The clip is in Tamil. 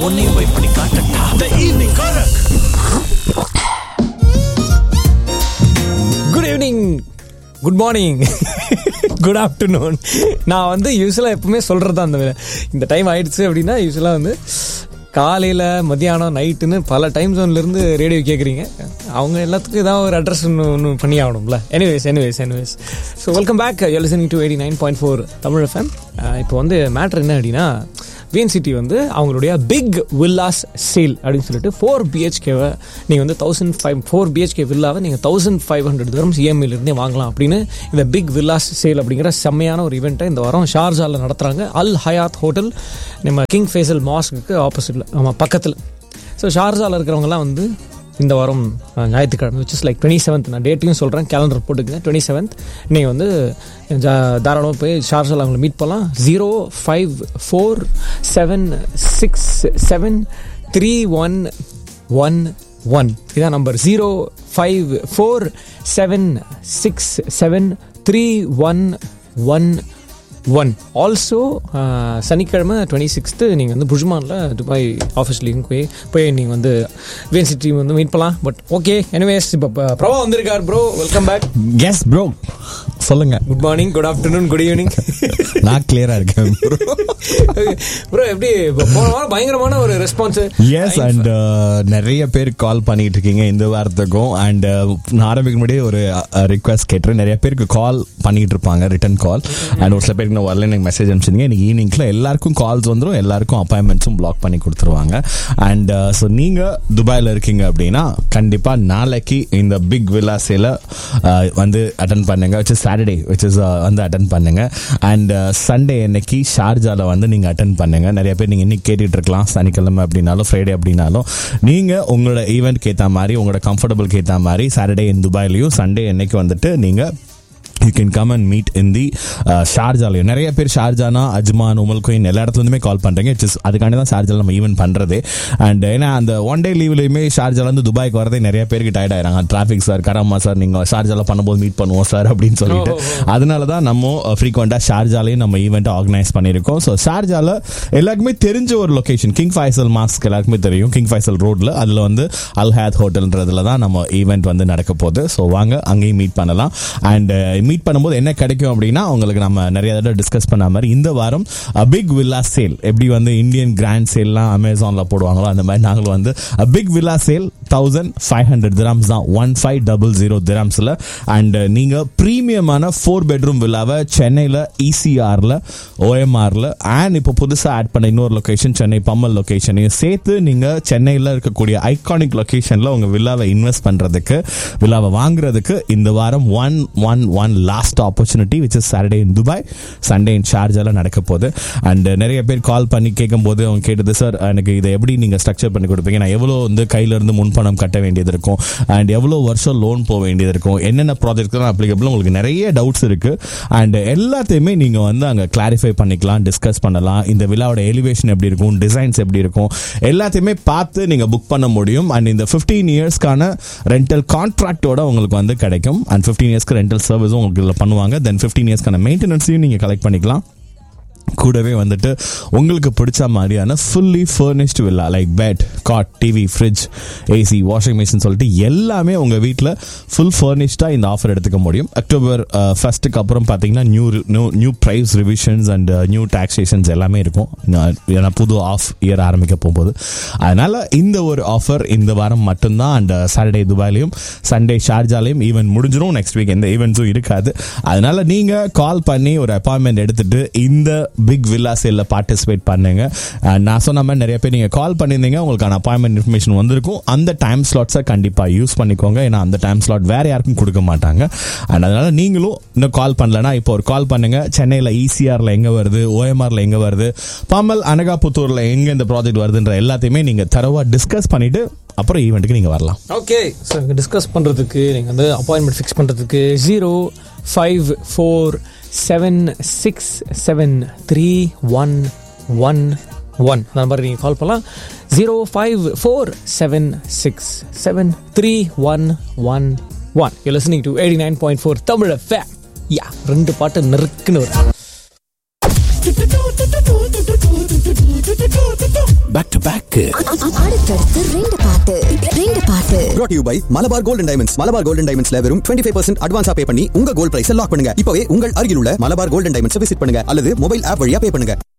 உன்னையும் போய் பண்ணி காட்டட்டா த ஈவினிங் கரக் good evening good morning good afternoon நான் வந்து யூஸ்வலாக எப்பவுமே சொல்கிறது தான் அந்த வேலை. இந்த டைம் ஆயிடுச்சு அப்படின்னா யூஸ்வலாக வந்து காலையில் மத்தியானம் நைட்டுன்னு பல டைம் ஜோன்லேருந்து ரேடியோ கேட்குறீங்க அவங்க எல்லாத்துக்கும் ஏதாவது ஒரு அட்ரஸ் ஒன்று ஒன்று பண்ணி ஆகணும்ல anyways anyways anyways so welcome back listening to eighty nine point four Tamil FM இப்போ வந்து மேட்ரு என்ன அப்படின்னா விஎன்சிட்டி வந்து அவங்களுடைய பிக் வில்லாஸ் சேல் அப்படின்னு சொல்லிட்டு ஃபோர் பிஹெச்கேவை நீங்கள் வந்து தௌசண்ட் ஃபைவ் ஃபோர் பிஹெச்கே வில்லாவை நீங்கள் தௌசண்ட் ஃபைவ் ஹண்ட்ரட் தரம்ஸ் இஎம்ஐலேருந்தே வாங்கலாம் அப்படின்னு இந்த பிக் வில்லாஸ் சேல் அப்படிங்கிற செம்மையான ஒரு ஈவெண்ட்டை இந்த வாரம் ஷார்ஜாவில் நடத்துகிறாங்க அல் ஹயாத் ஹோட்டல் நம்ம கிங் ஃபேசல் மாஸ்க்கு ஆப்போசிட்டில் ஆமாம் பக்கத்தில் ஸோ ஷார்ஜாவில் இருக்கிறவங்கலாம் வந்து இந்த வாரம் அஹ், ஞாயிற்றுக்கிழமை which is like twenty seventh நான் டேட்டையும் சொல்கிறேன் கேலண்டர் போட்டுக்கங்க டுவெண்ட்டி செவன்த் நீங்கள் வந்து ஜா தாராளமாக போய் ஷார்ஜால் அவங்களை மீட் பண்ணலாம் zero five four seven six seven three one one one இதான் number zero five four seven six seven three one one one also சனிக்கிழமை டுவெண்ட்டி சிக்ஸ்த்து நீங்கள் வந்து புஜ்மானில் துபாய் ஆஃபீஸ்லேயும் போய் போய் நீங்கள் வந்து விஎன்சி டீம் வந்து மீட் பண்ணலாம் பட் ஓகே எனிவேஸ் இப்போ பிரபா வந்திருக்கார் bro welcome back yes bro சொல்லுங்க good morning good afternoon good evening நான் கிளியரா இருக்கேன் ப்ரோ எப்படி இப்போ போன வாரம் பயங்கரமான ஒரு ரெஸ்பான்ஸ் எஸ் அண்ட் நிறைய பேர் கால் பண்ணிட்டு இருக்கீங்க இந்த வாரத்துக்கும் அண்ட் நான் ஆரம்பிக்க முன்னாடியே ஒரு ரிக்வஸ்ட் கேட்டுறேன் நிறைய பேருக்கு கால் பண்ணிட்டு இருப்பாங்க ரிட்டன் கால் அண்ட் ஒரு சில பேருக்கு நான் வரல எனக்கு மெசேஜ் அனுப்பிச்சிருங்க இன்னைக்கு ஈவினிங்ல எல்லாருக்கும் கால்ஸ் வந்துடும் எல்லாருக்கும் அப்பாயின்மெண்ட்ஸும் பிளாக் பண்ணி கொடுத்துருவாங்க அண்ட் ஸோ நீங்க துபாயில் இருக்கீங்க அப்படின்னா கண்டிப்பா நாளைக்கு இந்த பிக் வில்லா சேல வந்து அட்டன் பண்ணுங்க which is Saturday which is வந்து அட்டன் பண்ணுங்க அண்ட் சண்டே அன்னைக்கு ஷார்ஜால வந்து நீங்க அட்டன் பண்ணுங்க நிறைய பேர் நீங்க இன்னைக்கு கேட்டுட்டு இருக்கலாம் சனிக்கிழமை அப்படின்னாலும் ஃப்ரைடே அப்படின்னாலும் நீங்க உங்களோட ஈவெண்ட் ஏற்ற மாதிரி உங்களோட கம்ஃபர்டபுள் ஏற்ற மாதிரி சாட்டர்டே இன் துபாயிலையும் சண்டே அன்னைக்கு வந்துட்டு நீங்க you can come and meet in the ஷார்ஜாலையும் நிறைய பேர் ஷார்ஜானா அஜ்மான் உமல் கோயின் எல்லா இடத்துலையுமே கால் பண்ணுறீங்க இட்ஸ் அதுக்காண்டி தான் ஷார்ஜால நம்ம ஈவென்ட் பண்ணுறது அண்ட் ஏன்னா அந்த ஒன் டே லீவ்லையுமே ஷார்ஜாலேருந்து துபாய்க்கு வரதே நிறைய பேருக்கு டயர்ட் ஆயிராங்க டிராஃபிக் சார் கராமா சார் நீங்கள் ஷார்ஜால பண்ணும்போது மீட் பண்ணுவோம் சார் அப்படின்னு சொல்லிட்டு அதனால தான் நம்ம ஃப்ரீக்வெண்ட்டாக ஷார்ஜாலையும் நம்ம ஈவெண்ட் ஆர்கனைஸ் பண்ணியிருக்கோம் ஸோ ஷார்ஜால எல்லாருக்குமே தெரிஞ்ச ஒரு லொகேஷன் கிங் ஃபைசல் மாஸ்க் எல்லாருக்குமே தெரியும் கிங் ஃபைசல் ரோட்ல அதில் வந்து அல் ஹேத் ஹோட்டல்ன்றதுல தான் நம்ம ஈவெண்ட் வந்து நடக்க போகுது ஸோ வாங்க அங்கேயும் மீட் பண்ணலாம் அண்ட் மீட் பண்ணும்போது என்ன கிடைக்கும் அப்படின்னா உங்களுக்கு நம்ம நிறைய தடவை டிஸ்கஸ் பண்ண மாதிரி இந்த வாரம் பிக் வில்லா சேல் எப்படி வந்து இந்தியன் கிராண்ட் சேல்லாம் அமேசானில் போடுவாங்களோ அந்த மாதிரி நாங்களும் வந்து big villa sale thousand five hundred dirhams தான் ஒன் ஃபைவ் டபுள் ஜீரோ திராம்ஸில் அண்ட் நீங்கள் ப்ரீமியமான ஃபோர் பெட்ரூம் வில்லாவை சென்னையில் இசிஆரில் ஓஎம்ஆரில் அண்ட் இப்போ புதுசாக ஆட் பண்ண இன்னொரு லொக்கேஷன் சென்னை பம்மல் லொக்கேஷனையும் சேர்த்து நீங்கள் சென்னையில் இருக்கக்கூடிய ஐகானிக் லொக்கேஷனில் உங்கள் வில்லாவை இன்வெஸ்ட் பண்ணுறதுக்கு வில்லாவை வாங்குறதுக்கு இந்த வாரம் one one one last opportunity which is Saturday in Dubai Sunday in ஷார்ஜால நடக்க போகுது அண்ட் நிறைய பேர் கால் பண்ணி கேட்கும்போது அவங்க கேட்டது சார் எனக்கு இதை எப்படி நீங்கள் ஸ்ட்ரக்சர் பண்ணி கொடுப்பீங்க நான் எவ்வளோ வந்து கையில இருந்து முன்பணம் கட்ட வேண்டியது இருக்கும் அண்ட் எவ்வளோ வருஷம் லோன் போக வேண்டியது இருக்கும் என்னென்ன ப்ராஜெக்ட் தான் அப்ளிகபிள் உங்களுக்கு நிறைய டவுட்ஸ் இருக்கு அண்ட் எல்லாத்தையுமே நீங்க வந்து அங்க கிளாரிஃபை பண்ணிக்கலாம் டிஸ்கஸ் பண்ணலாம் இந்த விழாவோட எலிவேஷன் எப்படி இருக்கும் டிசைன்ஸ் எப்படி இருக்கும் எல்லாத்தையுமே பார்த்து நீங்க புக் பண்ண முடியும் அண்ட் இந்த 15 இயர்ஸ்க்கான ரெண்டல் கான்ட்ராக்டோட உங்களுக்கு வந்து கிடைக்கும் அண்ட் 15 இயர்ஸ்க்கு ரெண்டல் சர்வீஸும் உங்களுக்கு இதில் பண்ணுவாங்க தென் 15 இயர்ஸ்க்கான மெயின்டெனன்ஸையும் நீங்க கலெக்ட் பண்ணிக்கலாம் கூடவே வந்துட்டு உங்களுக்கு பிடிச்ச மாதிரியான fully furnished villa like bed cot TV fridge AC washing machine சொல்லிட்டு எல்லாமே உங்கள் வீட்டில் ஃபுல் ஃபர்னிஷ்டாக இந்த ஆஃபர் எடுத்துக்க முடியும் அக்டோபர் ஃபர்ஸ்ட்டுக்கு அப்புறம் பார்த்தீங்கன்னா new new new price revisions and new taxations எல்லாமே இருக்கும் நான் ஏன்னா புது ஆஃப் இயர் ஆரம்பிக்க போகும்போது அதனால் இந்த ஒரு ஆஃபர் இந்த வாரம் மட்டும்தான் அண்ட் சாட்டர்டே துபாயிலையும் சண்டே ஷார்ஜாலையும் ஈவெண்ட் முடிஞ்சிடும் நெக்ஸ்ட் வீக் எந்த ஈவெண்ட்ஸும் இருக்காது அதனால நீங்கள் கால் பண்ணி ஒரு அப்பாயின்மெண்ட் எடுத்துட்டு இந்த பிக் வில்லா சேலில் பார்ட்டிசிபேட் பண்ணுங்க அஹ் நான் சொன்ன மாதிரி நிறைய பேர் நீங்கள் கால் பண்ணியிருந்தீங்க உங்களுக்கான அப்பாயின்மெண்ட் இன்ஃபர்மேஷன் வந்திருக்கும் அந்த டைம் ஸ்லாட்ஸை கண்டிப்பாக யூஸ் பண்ணிக்கோங்க ஏன்னா அந்த டைம் ஸ்லாட் வேற யாருக்கும் கொடுக்க மாட்டாங்க அண்ட் அதனால நீங்களும் இன்னும் கால் பண்ணலனா இப்போ ஒரு கால் பண்ணுங்க சென்னையில் இசிஆரில் எங்கே வருது ஓஎம்ஆரில் எங்கே வருது பாம்பல் அனகாபுத்தூரில் எங்கே இந்த ப்ராஜெக்ட் வருதுன்ற எல்லாத்தையுமே நீங்கள் தரவாக டிஸ்கஸ் பண்ணிட்டு அப்புறம் ஈவெண்ட்டுக்கு நீங்கள் வரலாம் ஓகே ஸோ இங்கே டிஸ்கஸ் பண்ணுறதுக்கு நீங்கள் வந்து அப்பாயின்மெண்ட் ஃபிக்ஸ் பண்ணுறதுக்கு zero five four seven six seven three one one one அந்த மாதிரி நீங்கள் கால் பண்ணலாம் zero five four seven six seven three one one one you listening to eighty nine point four Tamil ஃபே யா ரெண்டு பாட்டு நெருக்குன்னு வரும் பேக் டு பேக் அடுத்தடுத்து ரெண்டு பாட்டு ரெண்டு பாட்டு brought to you by Malabar golden diamonds Malabar golden டைமண்ட்ஸ்ல வெறும் 25% ஃபைவ் பர்சன்ட் அட்வான்ஸா பே பண்ணி உங்க கோல்ட் பிரைஸ் லாக் பண்ணுங்க இப்பவே உங்கள் அருகில் உள்ள மலபார் கோல்டன் டைமண்ட்ஸ் விசிட் பண்ணுங்க அல்லது மொபைல் ஆப் வழியா பே பண்ணுங்க